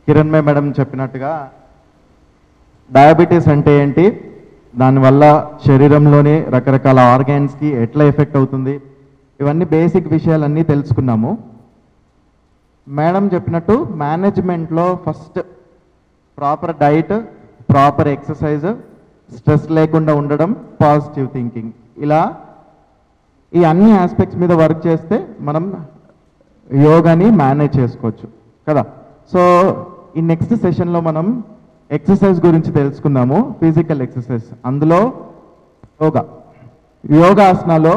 Kiranmay madam చెప్పినట్టుగా diabetes అంటే ఏంటి దానివల్ల శరీరంలోని రకరకాల ఆర్గాన్స్కి ఎట్లా ఎఫెక్ట్ అవుతుంది ఇవన్నీ బేసిక్ విషయాలన్నీ తెలుసుకున్నాము మేడం చెప్పినట్టు మేనేజ్మెంట్లో first proper diet proper exercise stress లేకుండా ఉండడం పాజిటివ్ థింకింగ్ ఇలా ఈ అన్ని ఆస్పెక్ట్స్ మీద వర్క్ చేస్తే మనం యోగాని మేనేజ్ చేసుకోవచ్చు కదా సో ఈ నెక్స్ట్ సెషన్లో మనం ఎక్సర్సైజ్ గురించి తెలుసుకుందాము ఫిజికల్ ఎక్సర్సైజ్ అందులో యోగా యోగాసనాలో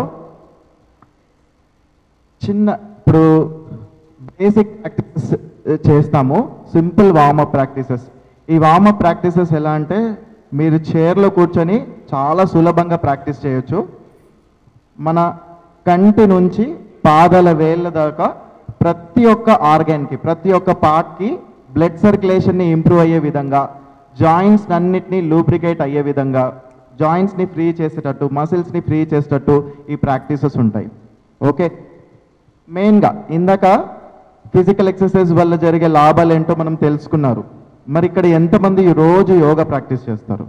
చిన్న ఇప్పుడు బేసిక్ ప్రాక్టీసెస్ చేస్తాము సింపుల్ వార్మప్ ప్రాక్టీసెస్ ఈ వార్మప్ ప్రాక్టీసెస్ ఎలా అంటే మీరు చైర్లో కూర్చొని చాలా సులభంగా ప్రాక్టీస్ చేయొచ్చు మన కంటి నుంచి పాదాల వేళ్ళ దాకా ప్రతి ఒక్క ఆర్గాన్కి ప్రతి ఒక్క పార్ట్కి బ్లడ్ సర్క్యులేషన్ని ఇంప్రూవ్ అయ్యే విధంగా జాయింట్స్ అన్నిటినీ లూబ్రికేట్ అయ్యే విధంగా జాయింట్స్ని ఫ్రీ చేసేటట్టు మసిల్స్ని ఫ్రీ చేసేటట్టు ఈ ప్రాక్టీసెస్ ఉంటాయి ఓకే మెయిన్గా ఇందాక ఫిజికల్ ఎక్సర్సైజ్ వల్ల జరిగే లాభాలు ఏంటో మనం తెలుసుకున్నారు మరి ఇక్కడ ఎంతమంది రోజు యోగా ప్రాక్టీస్ చేస్తారు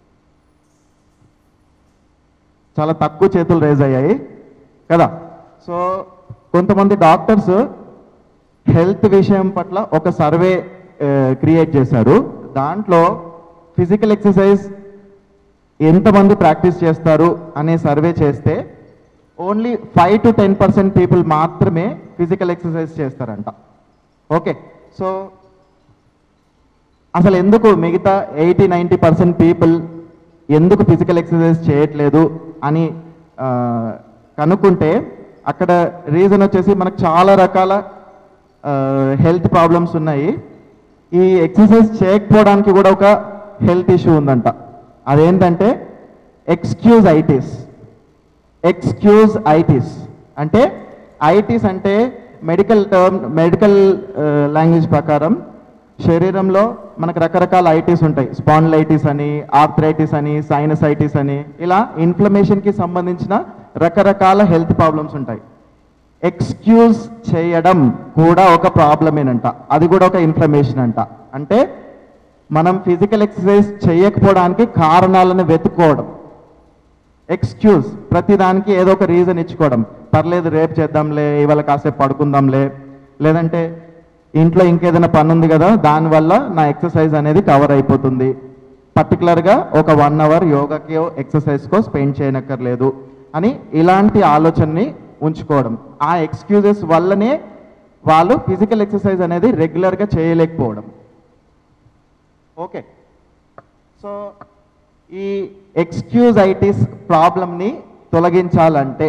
చాలా తక్కువ చేతులు రేజ్ అయ్యాయి కదా సో కొంతమంది డాక్టర్స్ హెల్త్ విషయం పట్ల ఒక సర్వే క్రియేట్ చేశారు దాంట్లో ఫిజికల్ ఎక్సర్సైజ్ ఎంతమంది ప్రాక్టీస్ చేస్తారు అనే సర్వే చేస్తే only five to ten percent people మాత్రమే ఫిజికల్ ఎక్సర్సైజ్ చేస్తారంట ఓకే సో అసలు ఎందుకు మిగతా ఎయిటీ నైంటీ పర్సెంట్ పీపుల్ ఎందుకు ఫిజికల్ ఎక్సర్సైజ్ చేయట్లేదు అని ఆ, కనుక్కుంటే అక్కడ రీజన్ వచ్చేసి మనకు చాలా రకాల హెల్త్ ప్రాబ్లమ్స్ ఉన్నాయి ఈ ఎక్సర్సైజ్ చేయకపోవడానికి కూడా ఒక హెల్త్ ఇష్యూ ఉందంట అదేంటంటే ఎక్స్క్యూజ్ ఐటిస్ ఎక్స్క్యూజ్ ఐటిస్ అంటే ఐటిస్ అంటే మెడికల్ టర్మ్ మెడికల్ లాంగ్వేజ్ ప్రకారం శరీరంలో మనకు రకరకాల ఐటిస్ ఉంటాయి స్పాండ్లైటిస్ అని ఆర్థరైటిస్ అని సైనసైటిస్ అని ఇలా ఇన్ఫ్లమేషన్కి సంబంధించిన రకరకాల హెల్త్ ప్రాబ్లమ్స్ ఉంటాయి ఎక్స్క్యూజ్ చేయడం కూడా ఒక ప్రాబ్లమేనంట అది కూడా ఒక ఇన్ఫ్లమేషన్ అంట అంటే మనం ఫిజికల్ ఎక్సర్సైజ్ చేయకపోవడానికి కారణాలను వెతుక్కోవడం ఎక్స్క్యూజ్ ప్రతిదానికి ఏదో ఒక రీజన్ ఇచ్చుకోవడం పర్లేదు రేపు చేద్దాంలే ఇవాళ కాసేపు పడుకుందాంలే లేదంటే ఇంట్లో ఇంకేదైనా పని ఉంది కదా దానివల్ల నా ఎక్సర్సైజ్ అనేది కవర్ అయిపోతుంది పర్టికులర్గా ఒక వన్ అవర్ యోగాకి ఎక్సర్సైజ్కో స్పెండ్ చేయనక్కర్లేదు అని ఇలాంటి ఆలోచనని ఉంచుకోవడం ఆ ఎక్స్క్యూజెస్ వల్లనే వాళ్ళు ఫిజికల్ ఎక్సర్సైజ్ అనేది రెగ్యులర్గా చేయలేకపోవడం ఓకే సో ఈ ఎక్స్క్యూజైటిస్ ప్రాబ్లమ్ని తొలగించాలంటే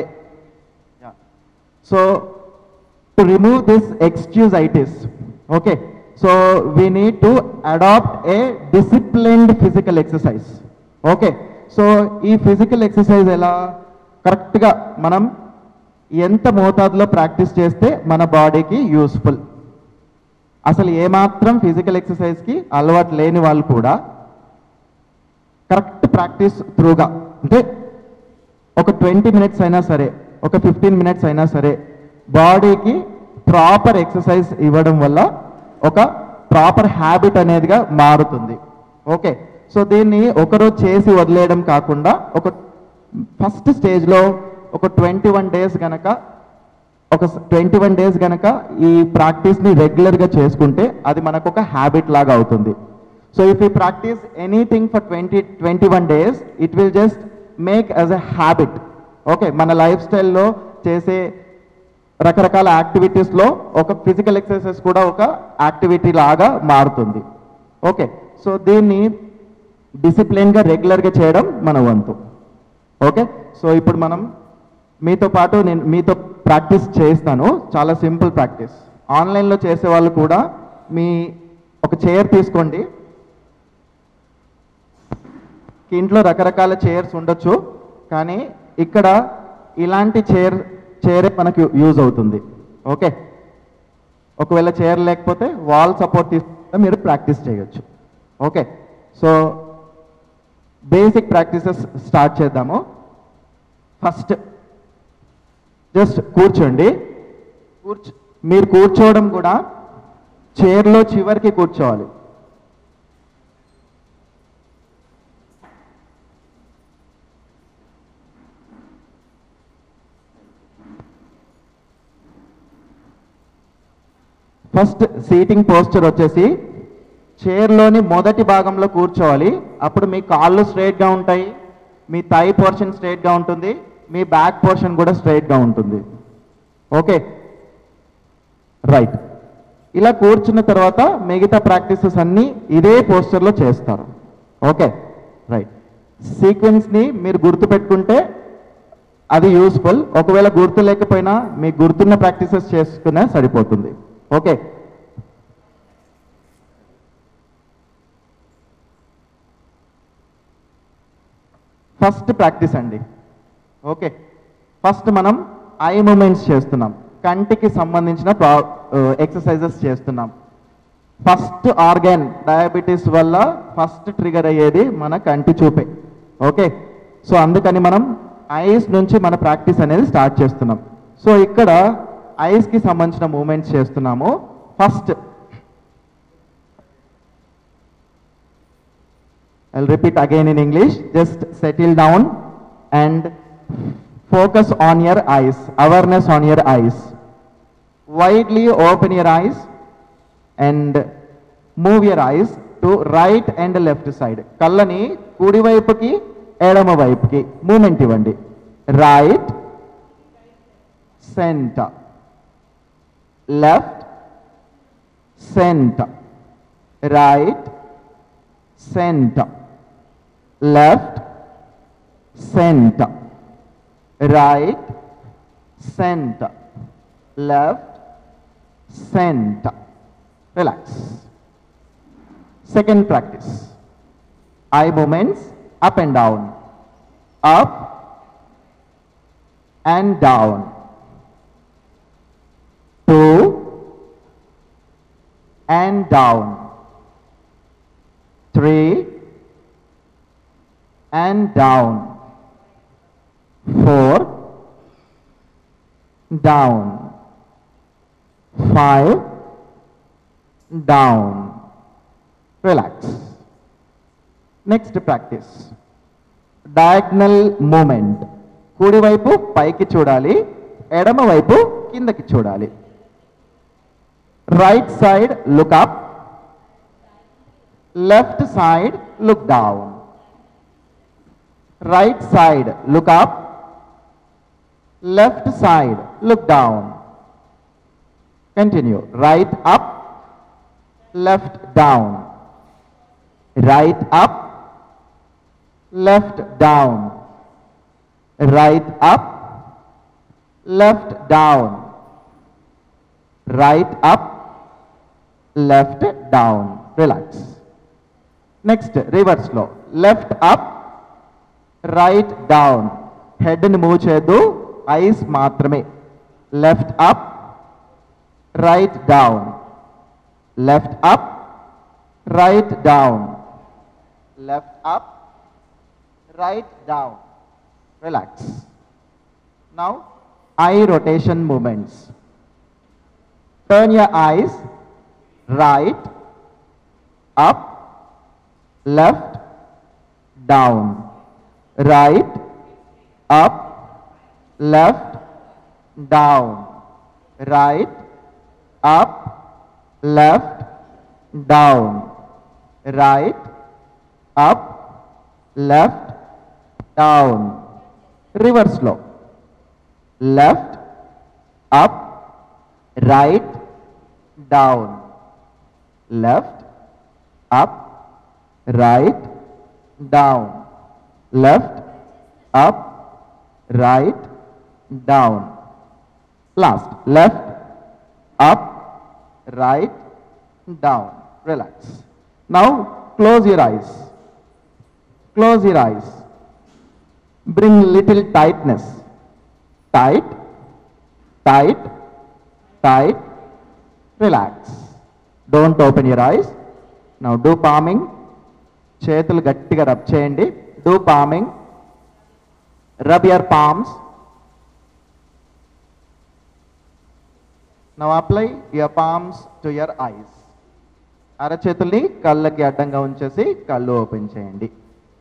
so to remove this excusitis okay so we need to adapt a disciplined physical exercise okay so ఈ ఫిజికల్ ఎక్సర్సైజ్ ఎలా కరెక్ట్గా మనం ఎంత మోతాదులో ప్రాక్టీస్ చేస్తే మన బాడీకి యూస్ఫుల్ అసలు ఏమాత్రం ఫిజికల్ ఎక్సర్సైజ్కి అలవాటు లేని వాళ్ళు కూడా కరెక్ట్ ప్రాక్టీస్ త్రూగా అంటే ఒక ట్వంటీ మినిట్స్ అయినా సరే ఒక ఫిఫ్టీన్ మినిట్స్ అయినా సరే బాడీకి ప్రాపర్ ఎక్సర్సైజ్ ఇవ్వడం వల్ల ఒక ప్రాపర్ హ్యాబిట్ అనేదిగా మారుతుంది ఓకే సో దీన్ని ఒకరోజు చేసి వదిలేయడం కాకుండా ఒక ఫస్ట్ స్టేజ్లో ఒక ట్వంటీ వన్ డేస్ గనక ఒక ట్వంటీ వన్ డేస్ గనక ఈ ప్రాక్టీస్ని రెగ్యులర్గా చేసుకుంటే అది మనకు ఒక హ్యాబిట్ లాగా అవుతుంది so if you practice anything for twenty twenty one days it will just make as a habit okay మన లైఫ్ స్టైల్లో చేసే రకరకాల యాక్టివిటీస్లో ఒక ఫిజికల్ ఎక్సర్సైజ్ కూడా ఒక యాక్టివిటీ లాగా మారుతుంది ఓకే సో దీన్ని డిసిప్లిన్గా రెగ్యులర్గా చేయడం మన వంతు ఓకే సో ఇప్పుడు మనం మీతో పాటు నేను మీతో ప్రాక్టీస్ చేస్తాను చాలా సింపుల్ ప్రాక్టీస్ ఆన్లైన్లో చేసే వాళ్ళు కూడా మీ ఒక చైర్ తీసుకోండి ఇంట్లో రకరకాల చైర్స్ ఉండొచ్చు కానీ ఇక్కడ ఇలాంటి చైర్ చైరే మనకు యూజ్ అవుతుంది ఓకే ఒకవేళ చైర్ లేకపోతే వాల్ సపోర్ట్ తీసుకుంటే మీరు ప్రాక్టీస్ చేయొచ్చు okay so basic practices start చేద్దాము ఫస్ట్ జస్ట్ కూర్చోండి కూర్చో మీరు కూర్చోవడం కూడా చైర్లో చివరికి కూర్చోవాలి ఫస్ట్ సీటింగ్ పోస్చర్ వచ్చేసి చైర్లోని మొదటి భాగంలో కూర్చోవాలి అప్పుడు మీ కాళ్ళు స్ట్రైట్గా ఉంటాయి మీ థై పోర్షన్ స్ట్రైట్గా ఉంటుంది మీ బ్యాక్ పోర్షన్ కూడా స్ట్రైట్గా ఉంటుంది ఓకే రైట్ ఇలా కూర్చున్న తర్వాత మిగతా ప్రాక్టీసెస్ అన్నీ ఇదే పోస్చర్లో చేస్తారు ఓకే రైట్ సీక్వెన్స్ని మీరు గుర్తుపెట్టుకుంటే అది యూస్ఫుల్ ఒకవేళ గుర్తు లేకపోయినా మీకు గుర్తున్న ప్రాక్టీసెస్ చేసుకునే సరిపోతుంది ఓకే ఫస్ట్ ప్రాక్టీస్ అండి ఓకే ఫస్ట్ మనం ఐ మూమెంట్స్ చేస్తున్నాం కంటికి సంబంధించిన ఎక్సర్సైజెస్ చేస్తున్నాం ఫస్ట్ ఆర్గాన్ డయాబెటీస్ వల్ల ఫస్ట్ ట్రిగర్ అయ్యేది మన కంటి చూపే ఓకే సో అందుకని మనం ఐస్ నుంచి మన ప్రాక్టీస్ అనేది స్టార్ట్ చేస్తున్నాం సో ఇక్కడ ఐస్కి సంబంధించిన మూమెంట్స్ చేస్తున్నాము first I'll repeat again in English. Just settle down and focus on your eyes, awareness on your eyes. Widely open your eyes and move your eyes to right and left side. కళ్ళని కుడి వైపుకి ఎడమ వైపుకి movement ఇవ్వండి right centre left centre right center left center right center left center relax second practice eye movements up and down up and down two and down three and down four down five down relax next practice diagonal movement కుడివైపు పైకి చూడాలి ఎడమ వైపు కిందకి చూడాలి right side look up left side look down right side look up left side look down continue right up left down right up left down right up left down right up left down relax next రివర్స్లో left up right down హెడ్ని move చేయొద్దు eyes మాత్రమే left up right down left up right down left up right down relax now eye rotation movements turn your eyes right up left down right up left down right up left down right up left down reverse slow left up right down left up right down left up right down last left up right down relax now close your eyes close your eyes bring little tightness tight tight tight relax don't open your eyes now do palming చేతులు గట్టిగా rub చేయండి do palming rub your palms now apply your palms to your eyes అరచేతుల్ని కళ్ళకి అడ్డంగా ఉంచేసి కళ్ళు open చేయండి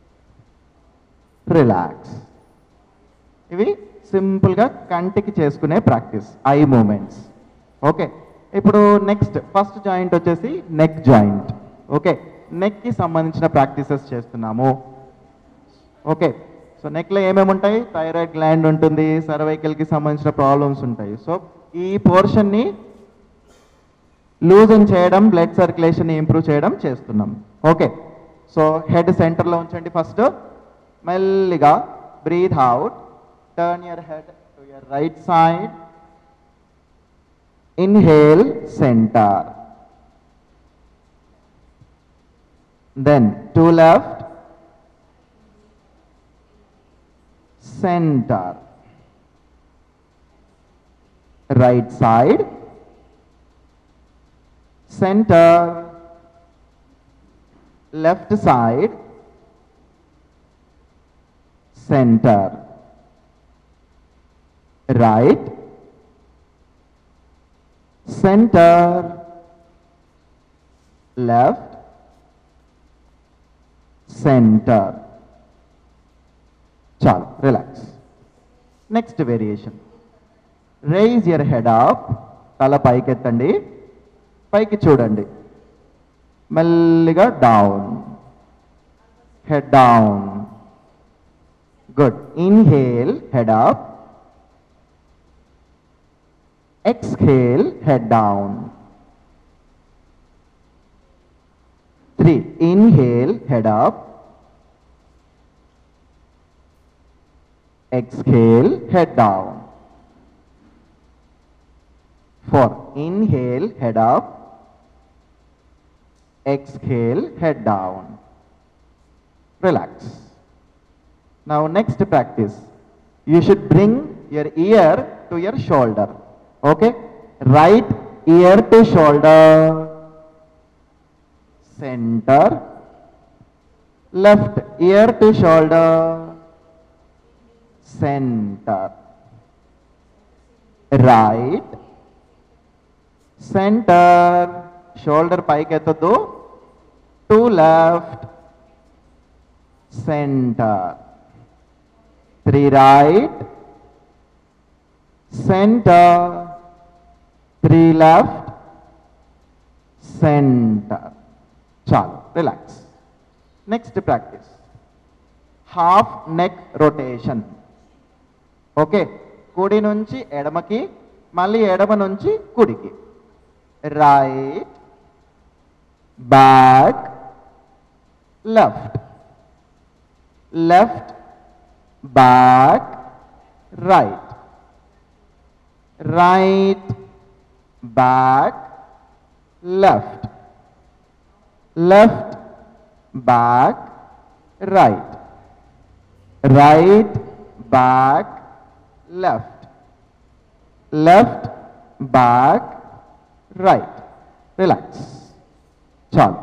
relax ఇవి సింపుల్గా కంటికి చేసుకునే ప్రాక్టీస్ ఐ మూమెంట్స్ ఓకే ఇప్పుడు నెక్స్ట్ ఫస్ట్ జాయింట్ వచ్చేసి నెక్ జాయింట్ ఓకే నెక్కి సంబంధించిన ప్రాక్టీసెస్ చేస్తున్నాము ఓకే సో నెక్లో ఏమేమి ఉంటాయి థైరాయిడ్ గ్లాండ్ ఉంటుంది సర్వైకల్కి సంబంధించిన ప్రాబ్లమ్స్ ఉంటాయి సో ఈ పోర్షన్ని లూజన్ చేయడం బ్లడ్ సర్క్యులేషన్ ఇంప్రూవ్ చేయడం చేస్తున్నాం ఓకే సో హెడ్ సెంటర్లో ఉంచండి ఫస్ట్ మెల్లిగా breathe out turn your head to your right side inhale centre then to left center right side center left side center right center left center చాలు relax next variation raise your head up తల పైకెత్తండి పైకి చూడండి మెల్లిగా down head down good inhale head up exhale head down three inhale head up exhale head down four inhale head up exhale head down relax now next practice you should bring your ear to your shoulder okay right ear to shoulder center left ear to shoulder center right center shoulder పైకి ఎత్తద్దు to left centre three right centre three left centre చాలు relax next practice half neck rotation okay కుడి నుంచి ఎడమకి మళ్ళీ ఎడమ నుంచి కుడికి right back left left back right right back left left back right right back left left back right relax చాలు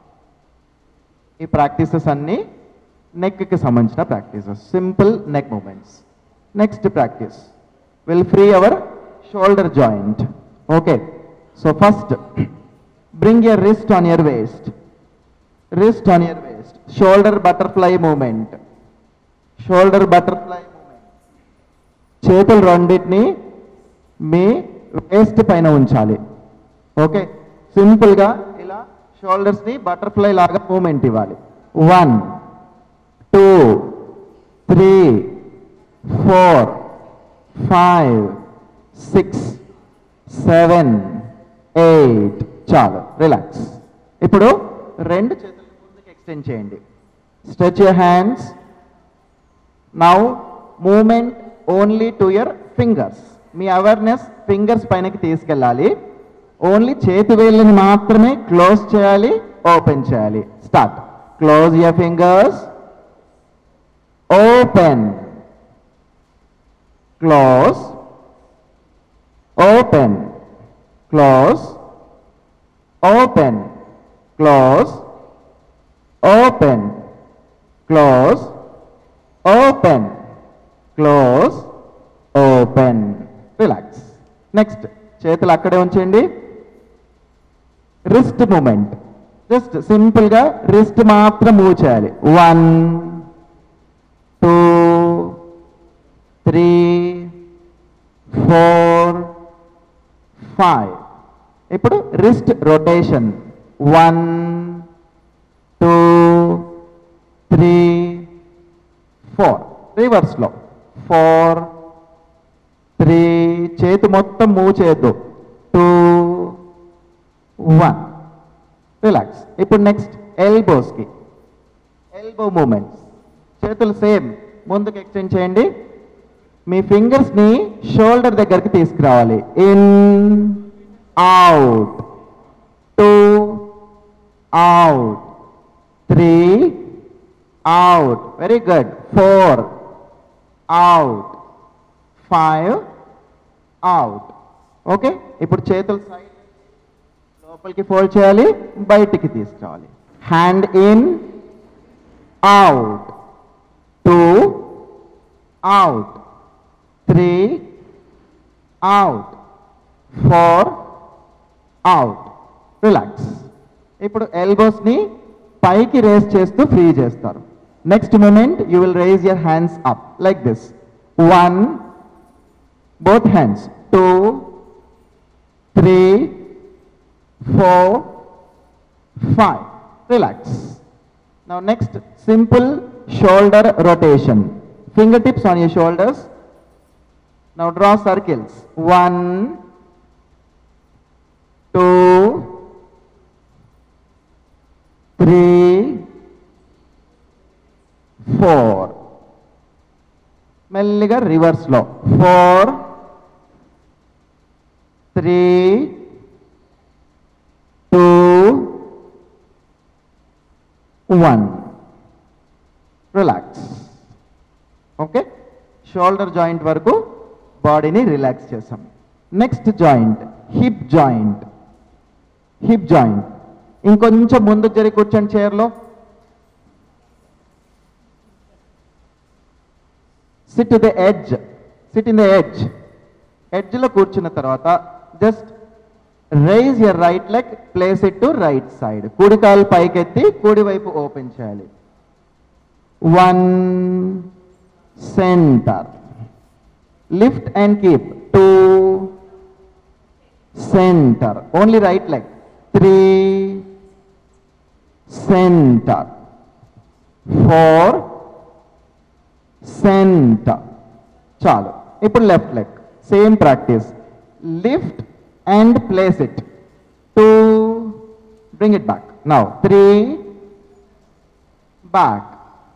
ఈ ప్రాక్టీసెస్ అన్నీ నెక్కి సంబంధించిన practices simple neck movements next practice will free our shoulder joint okay so first bring your wrist on your waist wrist on your waist shoulder butterfly movement shoulder butterfly movement చేతులు రెండింటిని మీ waist పైన ఉంచాలి okay సింపుల్గా ఇలా షోల్డర్స్ని butterfly లాగా movement ఇవ్వాలి one two three four five six seven eight చాలు రిలాక్స్ ఇప్పుడు రెండు చేతులు ముందుకు ఎక్స్టెండ్ చేయండి stretch your hands now movement only to your fingers మీ అవేర్నెస్ ఫింగర్స్ పైనకి తీసుకెళ్ళాలి ఓన్లీ చేతి వేళ్ళని మాత్రమే క్లోజ్ చేయాలి ఓపెన్ చేయాలి start close your fingers open close open close open close open close open close open relax next చేతులు అక్కడే ఉంచేయండి రిస్ట్ మూమెంట్ జస్ట్ సింపుల్ గా రిస్ట్ మాత్రం మూవ్ చేయాలి one two three four five ఇప్పుడు wrist rotation one two three four రివర్స్లో four three చేతి మొత్తం మూవ్ చేయొద్దు టూ వన్ రిలాక్స్ ఇప్పుడు నెక్స్ట్ ఎల్బోస్కి ఎల్బో మూమెంట్స్ చేతులు సేమ్ ముందుకు ఎక్స్టెండ్ చేయండి మీ ఫింగర్స్ని షోల్డర్ దగ్గరికి తీసుకురావాలి in out two out three out very good four out five out okay ఇప్పుడు చేతులు సైడ్ లోపలికి ఫోల్డ్ చేయాలి బయటికి తీసుకురావాలి hand in out two out three out four out relax ఇప్పుడు ఎల్బోస్ని పైకి రేస్ చేస్తూ ఫ్రీ చేస్తారు next movement you will raise your hands up like this one both hands two three four five relax now next simple shoulder rotation fingertips on your shoulders now draw circles one two three four మెల్లిగా రివర్స్లో four three two one relax okay shoulder joint వరకు బాడీని relax చేసాం next joint hip joint hip joint ఇంకొంచెం ముందు జరిగి కూర్చోండి చైర్లో sit to the edge sit in the edge ఎడ్జ్లో కూర్చున్న తర్వాత just raise your right leg place it to right side కుడి కాలు పైకెత్తి కుడి వైపు ఓపెన్ చేయాలి one centre lift and keep two centre only right leg three centre four centre చాలు ఇప్పుడు left leg same practice lift and place it two bring it back now three back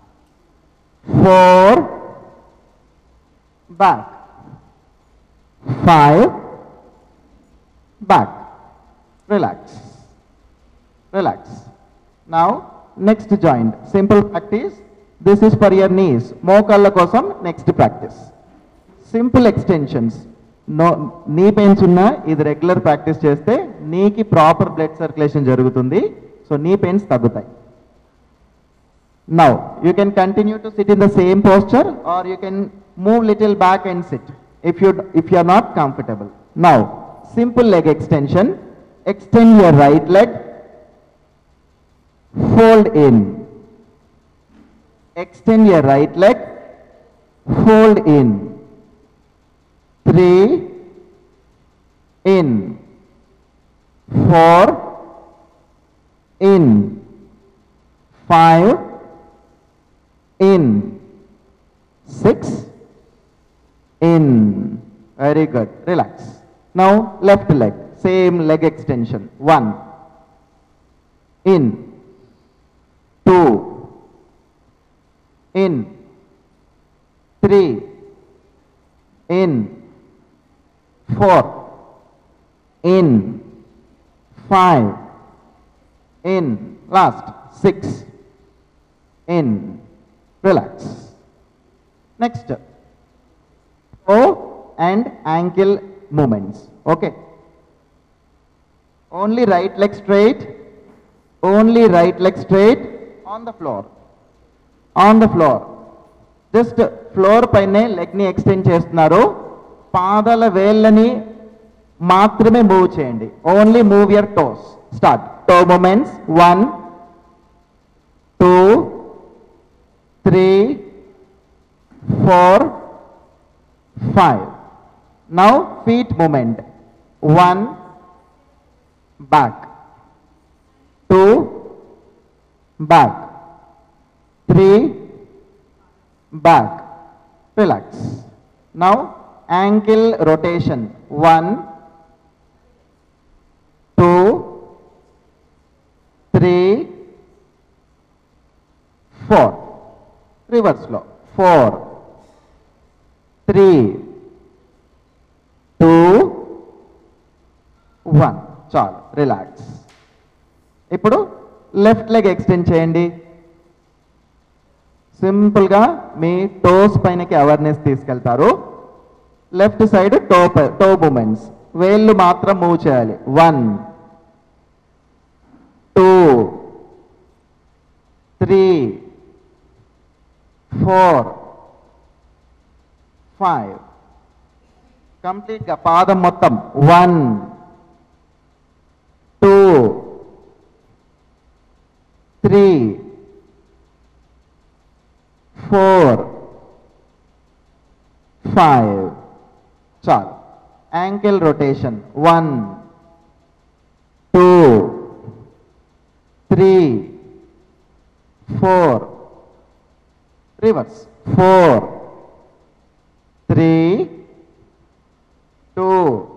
four back five back relax relax now next joint simple practice this is for your knees మోకాళ్ళ కోసం next practice simple extensions no knee pains ఉన్నా ఇది regular practice చేస్తే నీకి proper blood circulation జరుగుతుంది so knee pains తగ్గుతాయి now you can continue to sit in the same posture or you can move little back and sit if you if you are not comfortable now simple leg extension extend your right leg fold in extend your right leg, fold in, three, in, four, in, five, in, six, in. Very good. Relax. Now left leg, same leg extension. One, in, two, in, three, in, four, in, five, in, last, six, in, relax. Next, toe and ankle movements, okay. Only right leg straight, only right leg straight on the floor. On the floor just floor పైనే లెగ్ని extend చేస్తున్నారు పాదాల వేళ్ళని మాత్రమే move చేయండి only move your toes start toe movements. One, two, three, four, five. Now feet movement. One, back. Two, back. Three, back. Relax. Now ankle rotation. One, two, three, four. Reverse flow. Four, three, two, one చాలు relax ఇప్పుడు left leg extend చేయండి సింపుల్గా మీ toes పైనకి awareness తీసుకెళ్తారు left side toe toe movements వేళ్ళు మాత్రం move చేయాలి one two three four five కంప్లీట్గా పాదం మొత్తం one two three four five చాలు ankle rotation one two three four reverse four three two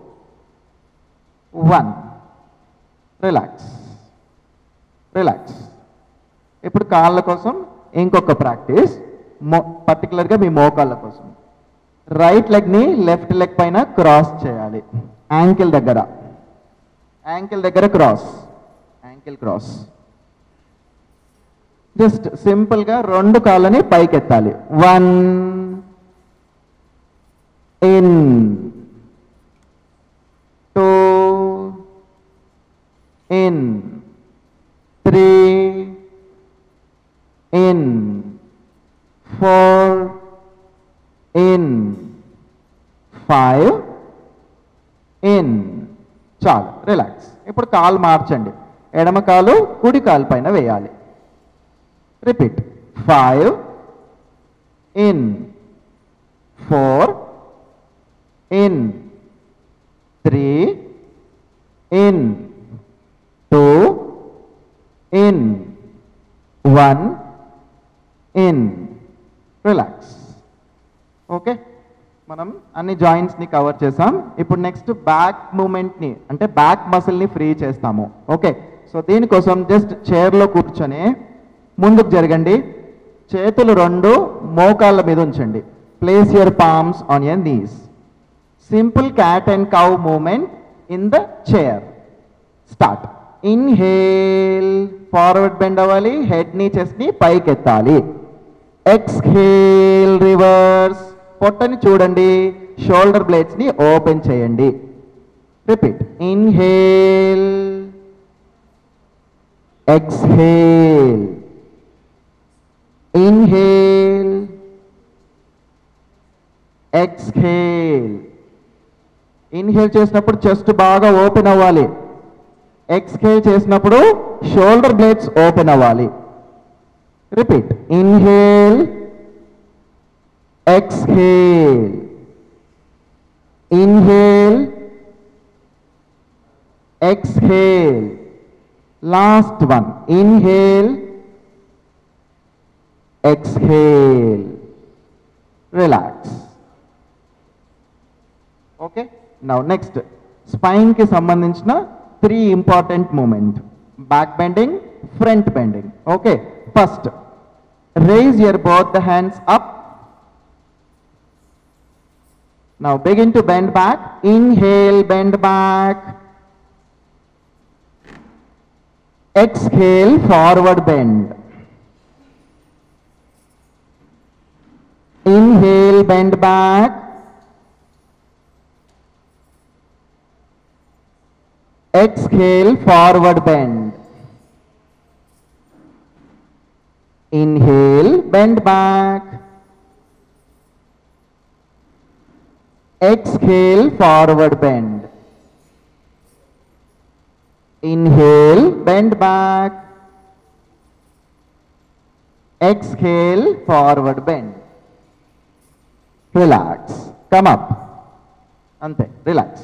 one relax relax ఇప్పుడు కాళ్ళ కోసం ఇంకొక ప్రాక్టీస్ మో పర్టికులర్గా మీ మోకాళ్ళ కోసం రైట్ లెగ్ని లెఫ్ట్ లెగ్ పైన క్రాస్ చేయాలి యాంకిల్ దగ్గర యాంకిల్ దగ్గర క్రాస్ యాంకిల్ క్రాస్ జస్ట్ సింపుల్గా రెండు కాళ్ళని పైకెత్తాలి one in two in three in four in five in చాలు రిలాక్స్ ఇప్పుడు కాలు మార్చండి ఎడమ కాలు కుడి కాలు పైన వేయాలి repeat five in four in three in two in one in relax okay మనం అన్ని జాయింట్స్ని కవర్ చేసాం ఇప్పుడు నెక్స్ట్ బ్యాక్ మూమెంట్ని అంటే బ్యాక్ మసిల్ని ఫ్రీ చేస్తాము ఓకే సో దీనికోసం జస్ట్ చైర్లో కూర్చొని ముందుకు జరగండి చేతులు రెండు మోకాళ్ళ మీద ఉంచండి place your palms on your knees simple cat and cow movement in the chair start inhale forward bend అవ్వాలి హెడ్ ని చెస్ట్ ని పైకి ఎత్తాలి ఎక్స్హేల్ రివర్స్ పొట్టని చూడండి షోల్డర్ బ్లేడ్స్ ని ఓపెన్ చేయండి repeat inhale exhale inhale exhale inhale చేసినప్పుడు చెస్ట్ బాగా ఓపెన్ అవ్వాలి ఎక్స్హేల్ చేసినప్పుడు షోల్డర్ బ్లేడ్స్ ఓపెన్ అవ్వాలి repeat inhale exhale inhale exhale last one inhale exhale relax okay now next స్పైన్కి సంబంధించిన three important movement back bending front bending okay first raise your both the hands up now begin to bend back inhale bend back exhale forward bend inhale bend back Exhale, forward bend. Inhale, bend back. Exhale, forward bend. Inhale, bend back. Exhale, forward bend. Relax. Come up. Ante, relax.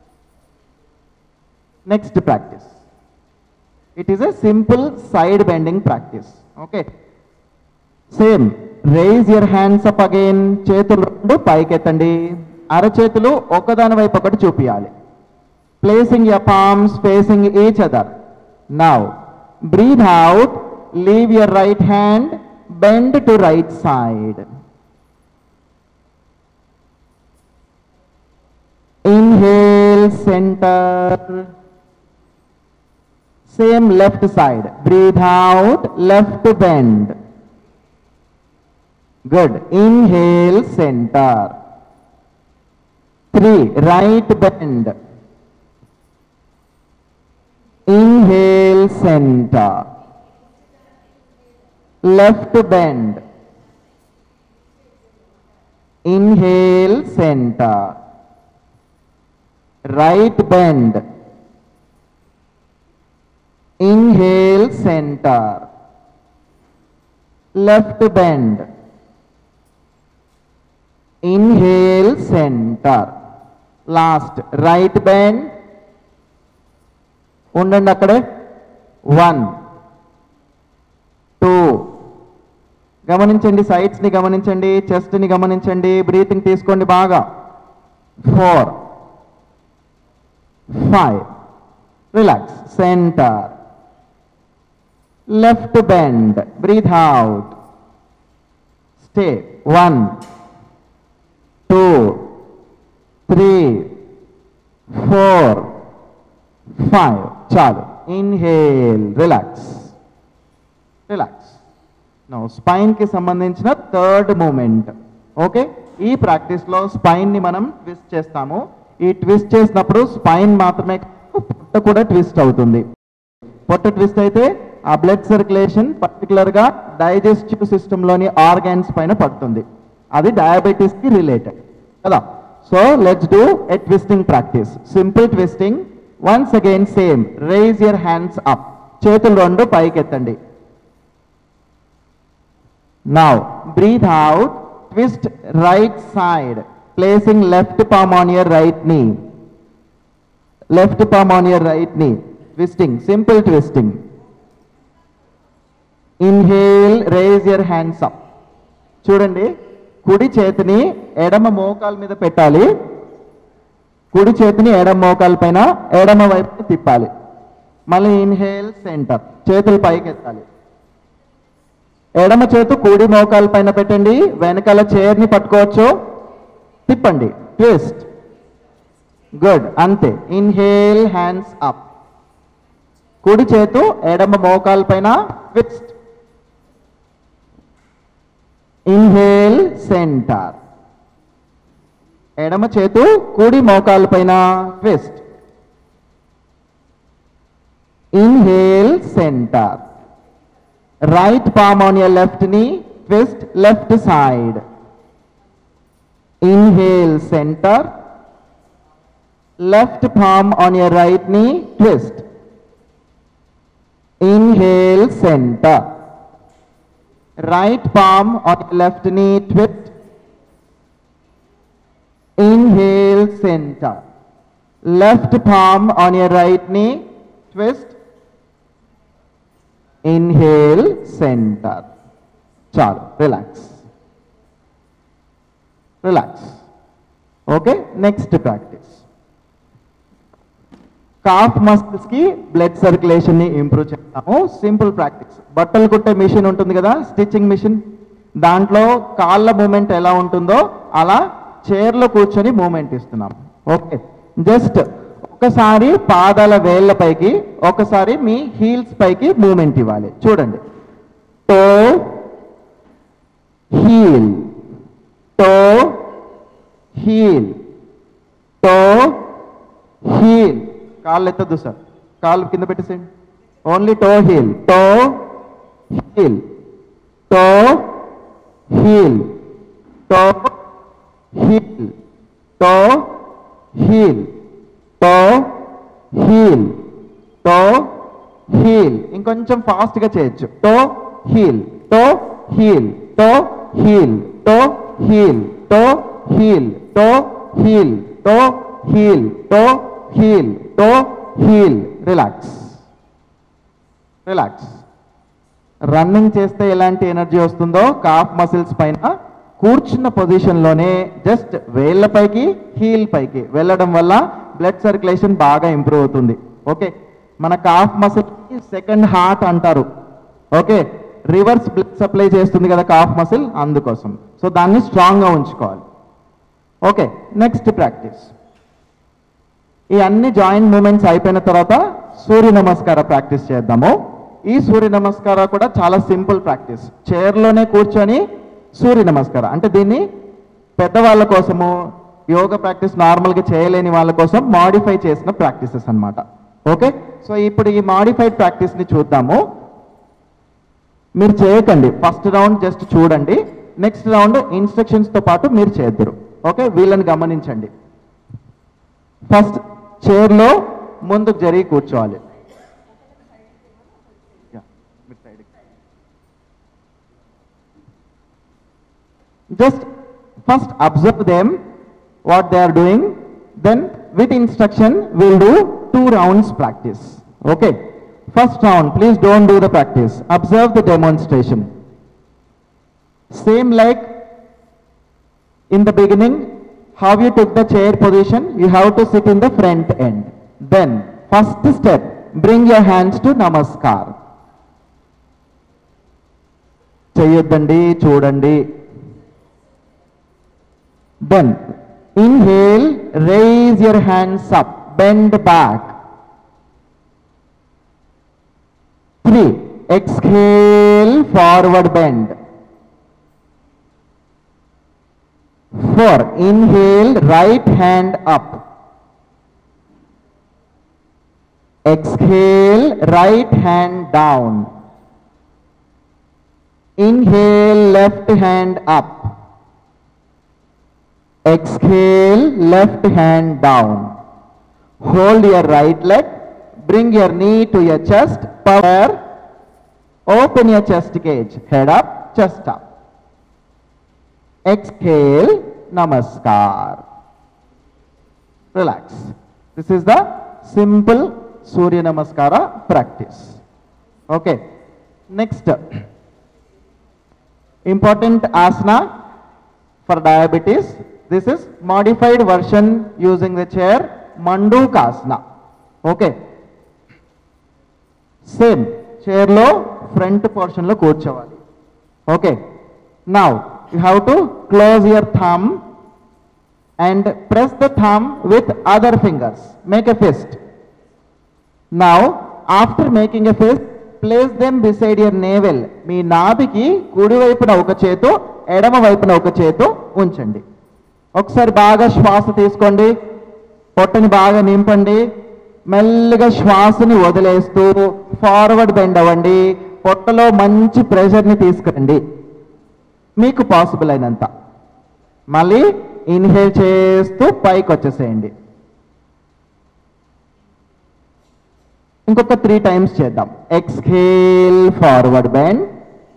Next practice. It is a simple side bending practice. Okay. Same raise your hands up again చేతులు రెండు పైకెత్తండి అరచేతులు ఒకదాని వైపు ఒకటి చూపియాలి placing your palms facing each other now breathe out leave your right hand bend to right side inhale centre same left side breathe out left bend Good. Inhale, center. Three, right bend. Inhale, center. Left bend. Inhale, center. Right bend. Inhale, center. Left bend. Inhale, center. Last, right bend. ఉండండి అక్కడే one two గమనించండి sides ని గమనించండి chest ని గమనించండి breathing తీసుకోండి బాగా four five relax centre left bend breathe out stay one two three four five చాలు ఇన్హేల్ రిలాక్స్ రిలాక్స్ నో స్పైన్కి సంబంధించిన థర్డ్ మూమెంట్ ఓకే ఈ ప్రాక్టీస్లో స్పైన్ని మనం ట్విస్ట్ చేస్తాము ఈ ట్విస్ట్ చేసినప్పుడు స్పైన్ మాత్రమే కాదు, పొట్ట కూడా ట్విస్ట్ అవుతుంది పొట్ట ట్విస్ట్ అయితే ఆ బ్లడ్ సర్క్యులేషన్ పర్టికులర్గా డైజెస్టివ్ సిస్టంలోని ఆర్గాన్స్ పైన పడుతుంది అది డయాబెటీస్కి రిలేటెడ్ కదా so let's do a twisting practice simple twisting once again same raise your hands up చేతులు రెండు పైకి ఎత్తండి now breathe out twist right side placing left palm on your right knee left palm on your right knee twisting simple twisting inhale raise your hands up చూడండి కుడి చేతిని ఎడమ మోకాల మీద పెట్టాలి కుడి చేతిని ఎడమ మోకాల పైన ఎడమ వైపు తిప్పాలి మళ్ళీ ఇన్హేల్ సెంటర్ చేతులు పైకి ఎత్తాలి ఎడమ చేతు కుడి మోకాల పైన పెట్టండి వెనకాల చైర్ని పట్టుకోవచ్చు తిప్పండి ట్విస్ట్ గుడ్ అంతే ఇన్హేల్ హ్యాండ్స్ అప్ కుడి చేతు ఎడమ మోకాల పైన ట్విస్ట్ ఇన్హేల్ సెంటర్ ఎడమ చేతు కుడి మోకాల పైన twist inhale centre right palm on your left knee twist left side inhale centre left palm on your right knee twist inhale centre right palm on your left knee twist inhale center left palm on your right knee twist inhale center చాలు relax relax okay next practice calf muscles కి blood circulation ని improve చేస్తాము simple practice బట్టలు కుట్టే machine ఉంటుంది కదా stitching machine దాంట్లో కాళ్ళ మూమెంట్ ఎలా ఉంటుందో అలా చైర్లో కూర్చొని మూమెంట్ ఇస్తున్నాం ఓకే జస్ట్ ఒకసారి పాదాల వేళ్ళ పైకి ఒకసారి మీ హీల్స్ పైకి మూమెంట్ ఇవ్వాలి చూడండి toe heel toe heel toe heel కాళ్ళు ఎత్తద్దు సార్ కాళ్ళు కింద పెట్టేసేయండి only toe heel toe heel toe heel toe heel toe heel toe heel toe heel ఇంకొంచెం ఫాస్ట్గా చేయొచ్చు toe heel toe heel toe heel toe heel toe heel toe heel toe heel toe heel toe heel relax relax running చేస్తే ఎలాంటి energy వస్తుందో cough muscles పైన కూర్చున్న పొజిషన్లోనే just వేళ్ళ పైకి హీల్ పైకి వెళ్ళడం వల్ల బ్లడ్ సర్క్యులేషన్ బాగా ఇంప్రూవ్ అవుతుంది ఓకే మన కాఫ్ మసిల్ సెకండ్ హార్ట్ అంటారు ఓకే రివర్స్ బ్లడ్ సప్లై చేస్తుంది కదా కాఫ్ మసిల్ అందుకోసం సో దాన్ని స్ట్రాంగ్గా ఉంచుకోవాలి ఓకే నెక్స్ట్ ప్రాక్టీస్ ఈ అన్ని జాయింట్ మూమెంట్స్ అయిపోయిన తర్వాత సూర్య నమస్కార ప్రాక్టీస్ చేద్దాము ఈ సూర్య నమస్కార కూడా చాలా సింపుల్ ప్రాక్టీస్ చైర్లోనే కూర్చొని సూర్య నమస్కారం అంటే దీన్ని పెద్దవాళ్ళ కోసము యోగా ప్రాక్టీస్ నార్మల్గా చేయలేని వాళ్ళ కోసం మాడిఫై చేసిన ప్రాక్టీసెస్ అన్నమాట ఓకే సో ఇప్పుడు ఈ మాడిఫైడ్ ప్రాక్టీస్ని చూద్దాము మీరు చేయకండి ఫస్ట్ రౌండ్ జస్ట్ చూడండి నెక్స్ట్ రౌండ్ ఇన్స్ట్రక్షన్స్తో పాటు మీరు చేద్దరు ఓకే వీళ్ళని గమనించండి ఫస్ట్ చైర్లో ముందుకు జరిగి కూర్చోవాలి just first observe them what they are doing then with instruction will do two rounds practice okay first round please don't do the practice observe the demonstration same like in the beginning how you took the chair position you have to sit in the front end then first step bring your hands to namaskar చేయొద్దండి చూడండి then inhale raise your hands up bend back three exhale forward bend Four, inhale, right hand up. Exhale, right hand down. Inhale, left hand up. Exhale, left hand down. Hold your right leg. Bring your knee to your chest. Power. Open your chest cage. Head up, chest up. Exhale, Namaskar. Relax. This is the simple Surya Namaskara practice. Okay. Next, important asana for diabetes. This is modified version using the chair Mandukasana. Okay. Same చైర్లో front పోర్షన్లో కూర్చోవాలి okay now you have to close your thumb and press the thumb with other fingers make a fist now after making a fist place them beside your navel మీ నాభికి కుడి వైపున ఒక చేతు ఎడమ వైపున ఒక చేతు ఉంచండి ఒకసారి బాగా శ్వాస తీసుకోండి పొట్టని బాగా నింపండి మెల్లగా శ్వాసని వదిలేస్తూ ఫార్వర్డ్ బెండ్ అవ్వండి పొట్టలో మంచి ప్రెషర్ని తీసుకురండి మీకు పాసిబుల్ అయినంత మళ్ళీ ఇన్హేల్ చేస్తూ పైకి వచ్చేసేయండి ఇంకొక త్రీ టైమ్స్ చేద్దాం exhale forward bend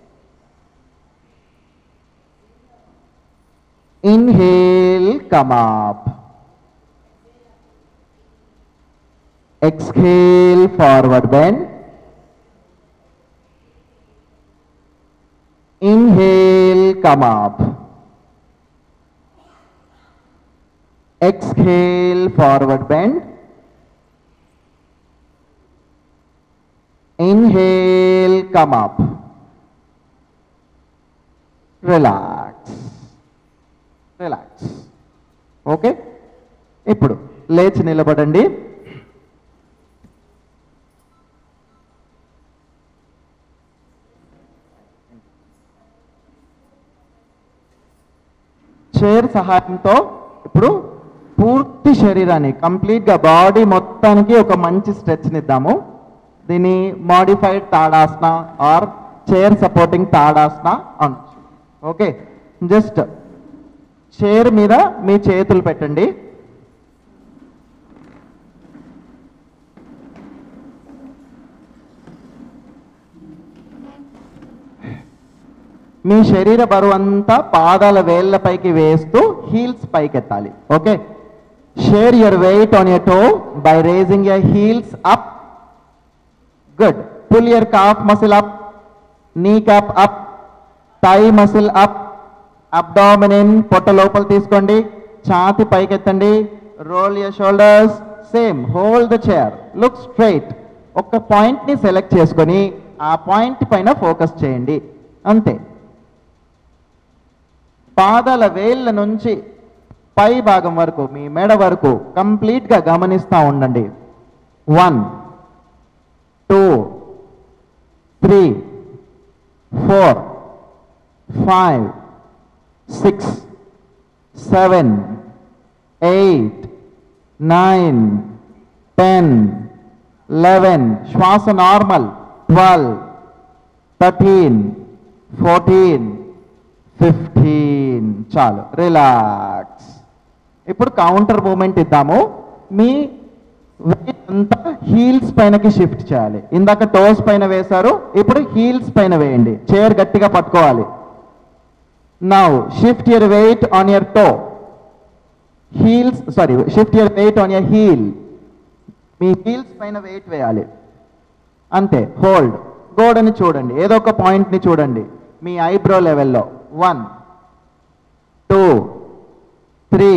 inhale come up exhale forward bend inhale come up exhale forward bend inhale come up relax relax okay ఇప్పుడు లేచి నిలబడండి చైర్ సహాయంతో ఇప్పుడు పూర్తి శరీరాన్ని కంప్లీట్గా బాడీ మొత్తానికి ఒక మంచి స్ట్రెచ్ని ఇద్దాము దీన్ని modified Tadasana or chair supporting Tadasana అనొచ్చు ఓకే జస్ట్ చైర్ మీద మీ చేతులు పెట్టండి మీ శరీర బరువు అంతా పాదాల వేళ్లపైకి వేస్తూ హీల్స్ పైకి ఎత్తాలి okay share your weight on your toe by raising your heels up good pull your calf muscle up knee cap up thigh muscle up abdomen పొట్ట లోపల తీసుకోండి ఛాతి పైకెత్తండి roll your shoulders same hold the chair look straight ఒక్క పాయింట్ని select చేసుకొని ఆ point పైన ఫోకస్ చేయండి అంతే పాదాల వేళ్ళ నుంచి పై భాగం వరకు మీ మెడ వరకు కంప్లీట్గా గమనిస్తూ ఉండండి one two three four five six seven eight nine ten eleven శ్వాస normal twelve thirteen fourteen fifteen చాలు రిలాక్స్ ఇప్పుడు కౌంటర్ మూమెంట్ ఇద్దాము మీ weight అంతా హీల్స్ పైనకి షిఫ్ట్ చేయాలి ఇందాక టోస్ పైన వేశారు ఇప్పుడు హీల్స్ పైన వేయండి చైర్ గట్టిగా పట్టుకోవాలి now shift your weight on your toe heels sorry shift your weight on your heel మీ హీల్స్ పైన వెయిట్ వేయాలి అంతే హోల్డ్ గోడని చూడండి ఏదో ఒక పాయింట్ని చూడండి మీ ఐబ్రో లెవెల్లో one two three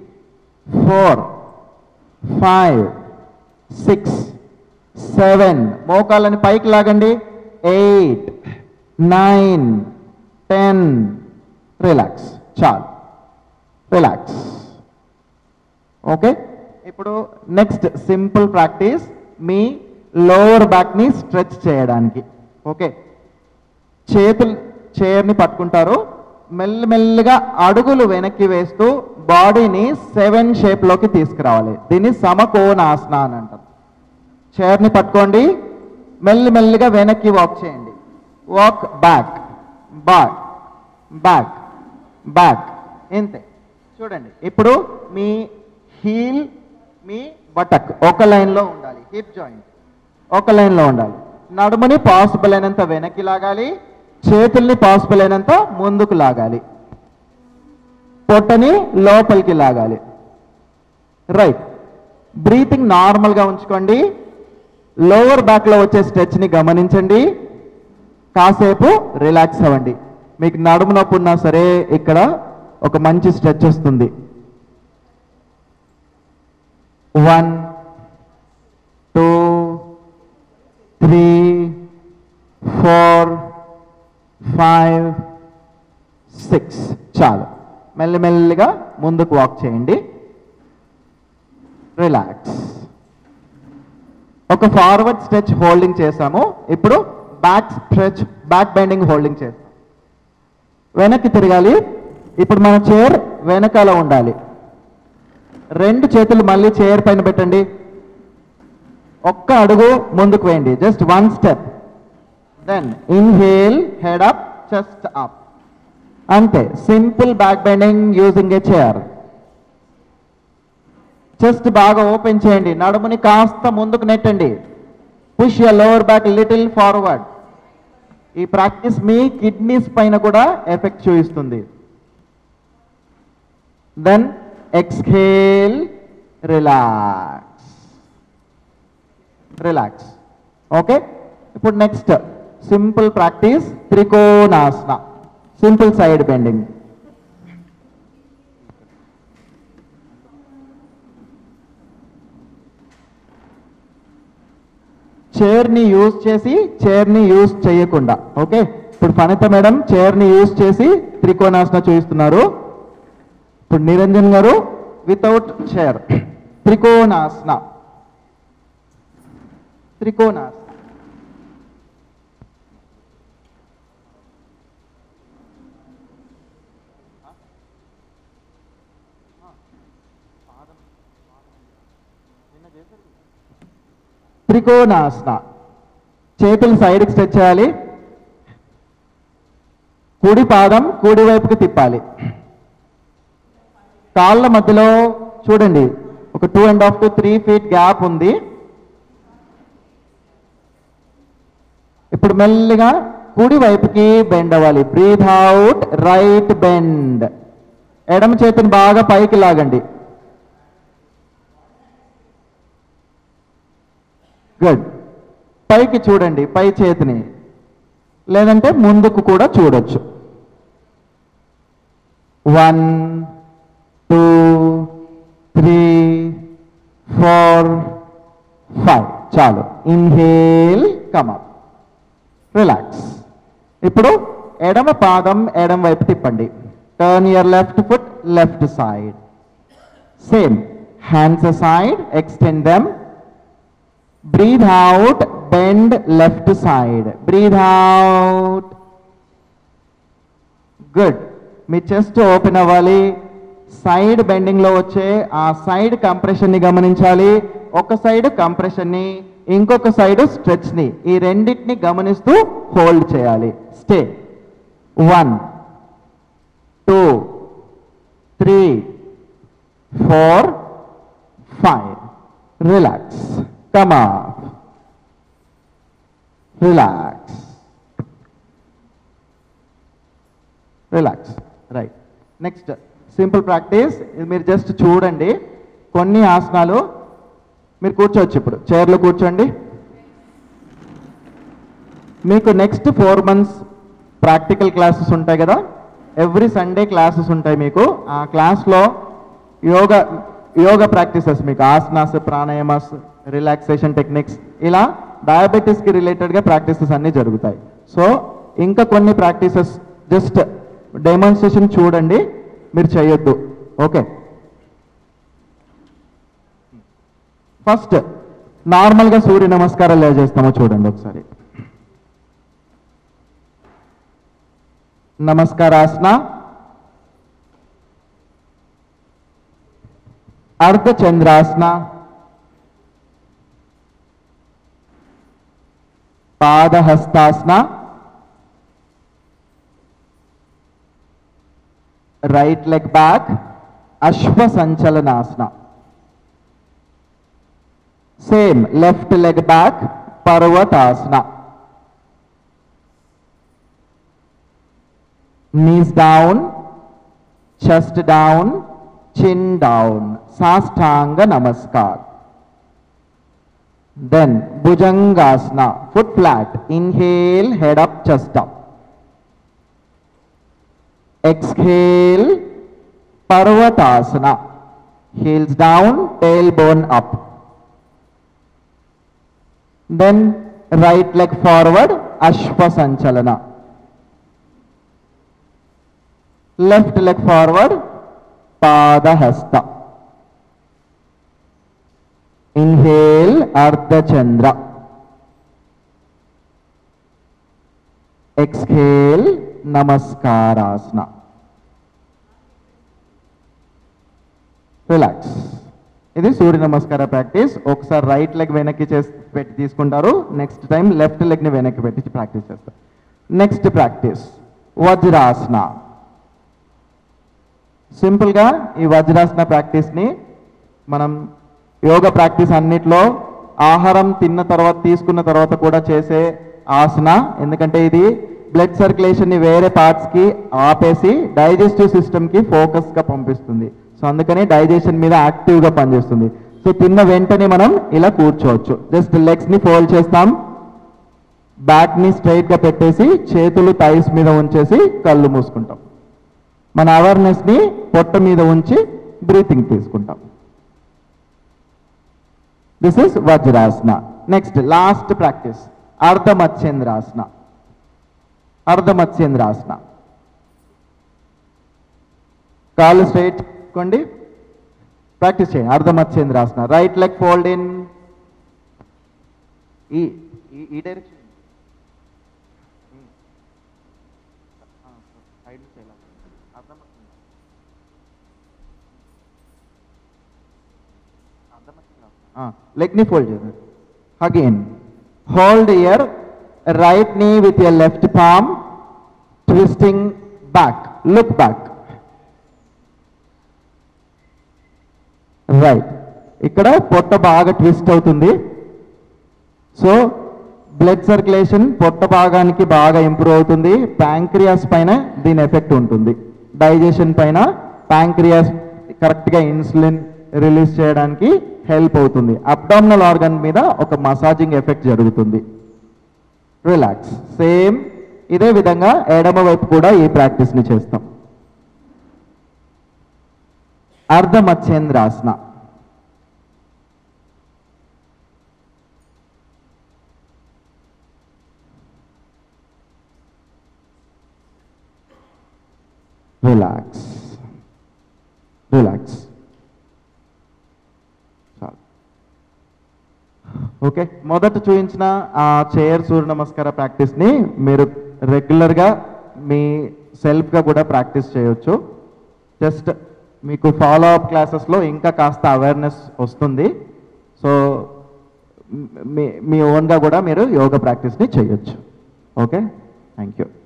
four five six seven మోకాళ్ళని పైకి లాగండి ఎయిట్ నైన్ టెన్ రిలాక్స్ చాలు రిలాక్స్ ఓకే ఇప్పుడు నెక్స్ట్ సింపుల్ ప్రాక్టీస్ మీ లోవర్ బ్యాక్ని స్ట్రెచ్ చేయడానికి ఓకే చేతులు చైర్ని పట్టుకుంటారు మెల్లిమెల్లిగా అడుగులు వెనక్కి వేస్తూ బాడీని సెవెన్ షేప్లోకి తీసుకురావాలి దీన్ని సమకోణాసన అని అంటారు చైర్ని పట్టుకోండి మెల్లిమెల్లిగా వెనక్కి వాక్ చేయండి walk back back back back ఇంతే చూడండి ఇప్పుడు మీ హీల్ మీ బటక్ ఒక లైన్లో ఉండాలి హిప్ జాయింట్ ఒక లైన్లో ఉండాలి నడుముని పాసిబుల్ అయినంత వెనక్కి లాగాలి చేతుల్ని పాసిబుల్ అయినంత ముందుకు లాగాలి పొట్టని లోపలికి లాగాలి రైట్ బ్రీతింగ్ నార్మల్గా ఉంచుకోండి లోవర్ బ్యాక్లో వచ్చే స్ట్రెచ్ని గమనించండి కాసేపు రిలాక్స్ అవ్వండి మీకు నడుము నొప్పి ఉన్నా సరే ఇక్కడ ఒక మంచి స్ట్రెచ్ వస్తుంది one two three four five six చాలు మెల్లిమెల్లిగా ముందుకు వాక్ చేయండి రిలాక్స్ ఒక ఫార్వర్డ్ స్ట్రెచ్ హోల్డింగ్ చేసాము ఇప్పుడు back stretch back bending holding చేస్తాం వెనక్కి తిరగాలి ఇప్పుడు మన చైర్ వెనకాల ఉండాలి రెండు చేతులు మళ్ళీ చైర్ పైన పెట్టండి ఒక్క అడుగు ముందుకు వేయండి just one step then inhale head up chest up అంతే simple back bending using a chair chest బాగా ఓపెన్ చేయండి నడుముని కాస్త ముందుకు నెట్టండి push your lower back little forward ఈ ప్రాక్టీస్ మీ కిడ్నీస్ పైన కూడా ఎఫెక్ట్ చూపిస్తుంది then exhale relax relax okay ఇప్పుడు next simple practice Trikonasana simple side bending చైర్ని యూజ్ చేసి చైర్ని యూజ్ చేయకుండా ఓకే ఇప్పుడు ఫణిత మేడం చైర్ని యూజ్ చేసి త్రికోణాసన చూపిస్తున్నారు ఇప్పుడు నిరంజన్ గారు వితౌట్ చైర్ త్రికోణాసన త్రికోణాసన త్రికోణాసన చేతులు సైడ్కి స్ట్రెచ్ చేయాలి కుడి పాదం కుడి వైపుకి తిప్పాలి కాళ్ళ మధ్యలో చూడండి ఒక two and half to three feet gap ఉంది ఇప్పుడు మెల్లిగా కుడి వైపుకి బెండ్ అవ్వాలి బ్రీత్ అవుట్ రైట్ బెండ్ ఎడమ చేతిని బాగా పైకి లాగండి గుడ్ పైకి చూడండి పై చేతిని లేదంటే ముందుకు కూడా చూడొచ్చు one two three four five చాలు ఇన్హేల్ కమప్ రిలాక్స్ ఇప్పుడు ఎడమ పాదం ఎడమ వైపు తిప్పండి turn your left foot left side same hands side extend them breathe out bend left side breathe out good మీ చెస్ట్ ఓపెన్ అవ్వాలి సైడ్ బెండింగ్ లో వచ్చే ఆ సైడ్ కంప్రెషన్ ని గమనించాలి ఒక సైడ్ కంప్రెషన్ ని ఇంకొక సైడ్ స్ట్రెచ్ ని ఈ రెండింటిని గమనిస్తూ హోల్డ్ చేయాలి stay one two three four five relax come up relax relax right next simple practice ఇది మీరు జస్ట్ చూడండి కొన్ని ఆసనాలు మీరు కూర్చోవచ్చు ఇప్పుడు చైర్లో కూర్చోండి మీకు next four months practical classes ఉంటాయి కదా ఎవ్రీ సండే క్లాసెస్ ఉంటాయి మీకు ఆ క్లాస్లో యోగా యోగా ప్రాక్టీసెస్ మీకు ఆసనాస్ ప్రాణాయామాస్ రిలాక్సేషన్ టెక్నిక్స్ ఇలా డయాబెటీస్కి రిలేటెడ్గా ప్రాక్టీసెస్ అన్నీ జరుగుతాయి సో ఇంకా కొన్ని ప్రాక్టీసెస్ జస్ట్ డెమాన్స్ట్రేషన్ చూడండి మీరు చేయొద్దు ఓకే ఫస్ట్ నార్మల్గా సూర్య నమస్కారాలు ఎలా చేస్తామో చూడండి ఒకసారి Namaskarasana Ardhachandrasana Padahastasana right leg back Ashwa Sanchalanasana same left leg back Parvatasana knees down, chest down, chin down, Sastanga Namaskar. Then Bhujangasana, foot flat, inhale, head up, chest up. Exhale, Parvatasana, heels down, tailbone up. Then right leg forward, Ashwa Sanchalana. left leg forward padahasta inhale ardha chandra exhale namaskarasana relax ఇది సూర్య నమస్కార practice ఒకసారి right leg వెనక్కి చేసి పెట్టి తీసుకుంటారు next time left లెగ్ని వెనక్కి పెట్టి practice చేస్తారు నెక్స్ట్ ప్రాక్టీస్ వజ్రాసన సింపుల్గా ఈ వజ్రాసన ప్రాక్టీస్ని మనం యోగా ప్రాక్టీస్ అన్నిట్లో ఆహారం తిన్న తర్వాత తీసుకున్న తర్వాత కూడా చేసే ఆసన ఎందుకంటే ఇది బ్లడ్ సర్క్యులేషన్ని వేరే పార్ట్స్కి ఆపేసి డైజెస్టివ్ సిస్టమ్కి ఫోకస్గా పంపిస్తుంది సో అందుకని డైజెషన్ మీద యాక్టివ్గా పనిచేస్తుంది సో తిన్న వెంటనే మనం ఇలా కూర్చోవచ్చు జస్ట్ లెగ్స్ని ఫోల్డ్ చేస్తాం బ్యాక్ని స్ట్రైట్గా పెట్టేసి చేతులు థైస్ మీద ఉంచేసి కళ్ళు మూసుకుంటాం మన అవేర్నెస్ని పొట్ట మీద ఉంచి బ్రీతింగ్ తీసుకుంటాం this is Vajrasana next last practice Ardhamatsyendrasana Ardhamatsyendrasana కాళ్ళు స్ట్రైట్ కొండి ప్రాక్టీస్ చేయండి Ardhamatsyendrasana right leg fold in ఈ ఈ- ఈ డైరెక్షన్ సైడ్ నుంచి ఎలా అర్థమవుతుంది లెగ్ ని ఫోల్డ్ చేయండి again hold your right knee with your left palm twisting back look back right ఇక్కడ పొట్ట బాగా ట్విస్ట్ అవుతుంది సో బ్లడ్ సర్క్యులేషన్ పొట్ట భాగానికి బాగా ఇంప్రూవ్ అవుతుంది ప్యాంక్రియాస్ పైన దీని ఎఫెక్ట్ ఉంటుంది డైజెషన్ పైన ప్యాంక్రియాస్ కరెక్ట్గా ఇన్సులిన్ రిలీజ్ చేయడానికి హెల్ప్ అవుతుంది అబ్డామినల్ ఆర్గన్ మీద ఒక మసాజింగ్ ఎఫెక్ట్ జరుగుతుంది రిలాక్స్ సేమ్ ఇదే విధంగా ఎడమ వైపు కూడా ఈ ప్రాక్టీస్ని చేస్తాం అర్ధ మత్స్యేంద్రాసన రిలాక్స్ రిలాక్స్ చాలు ఓకే మొదట చూపించిన ఆ చైర్ సూర్య నమస్కార ప్రాక్టీస్ని మీరు రెగ్యులర్గా మీ సెల్ఫ్గా కూడా ప్రాక్టీస్ చేయొచ్చు జస్ట్ మీకు ఫాలో అప్ క్లాసెస్లో ఇంకా కాస్త అవేర్నెస్ వస్తుంది సో మీ మీ ఓన్గా కూడా మీరు యోగా ప్రాక్టీస్ని చేయొచ్చు ఓకే థ్యాంక్ యూ